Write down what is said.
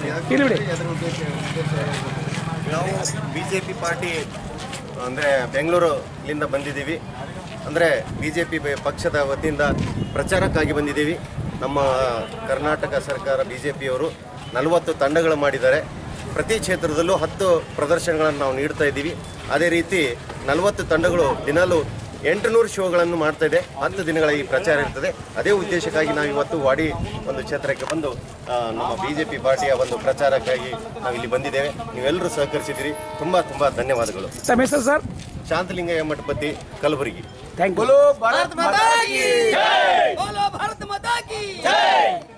ಇಲ್ಲಿ ಬಿಡಿ ನಾವು ಬಿ ಜೆ ಪಿ ಪಾರ್ಟಿ ಅಂದರೆ ಬೆಂಗಳೂರಿನಿಂದ ಬಂದಿದ್ದೀವಿ ಅಂದರೆ ಬಿ ಜೆ ಪಿ ಪಕ್ಷದ ವತಿಯಿಂದ ಪ್ರಚಾರಕ್ಕಾಗಿ ಬಂದಿದ್ದೀವಿ ನಮ್ಮ ಕರ್ನಾಟಕ ಸರ್ಕಾರ ಬಿ ಜೆ ಪಿಯವರು ನಲವತ್ತು ತಂಡಗಳು ಮಾಡಿದ್ದಾರೆ ಪ್ರತಿ ಕ್ಷೇತ್ರದಲ್ಲೂ ಹತ್ತು ಪ್ರದರ್ಶನಗಳನ್ನು ನಾವು ನೀಡ್ತಾ ಇದ್ದೀವಿ ಅದೇ ರೀತಿ ನಲವತ್ತು ತಂಡಗಳು ದಿನಾಲೂ ಎಂಟುನೂರು ಶೋಗಳನ್ನು ಮಾಡ್ತಾ ಇದೆ ಹತ್ತು ದಿನಗಳ ಈ ಪ್ರಚಾರ ಇರ್ತದೆ ಅದೇ ಉದ್ದೇಶಕ್ಕಾಗಿ ನಾವು ಇವತ್ತು ವಾಡಿ ಒಂದು ಕ್ಷೇತ್ರಕ್ಕೆ ಬಂದು ಆ, ನಮ್ಮ ಬಿ ಜೆ ಪಿ ಪಾರ್ಟಿಯ ಒಂದು ಪ್ರಚಾರಕ್ಕಾಗಿ ನಾವು ಇಲ್ಲಿ ಬಂದಿದ್ದೇವೆ ನೀವೆಲ್ಲರೂ ಸಹಕರಿಸಿದ್ದೀರಿ ತುಂಬ ತುಂಬ ಧನ್ಯವಾದಗಳು ತಮ್ಮ ಹೆಸರು sir Shantalingayya Mathapati Kalaburagi thank you बोलो भारत माता की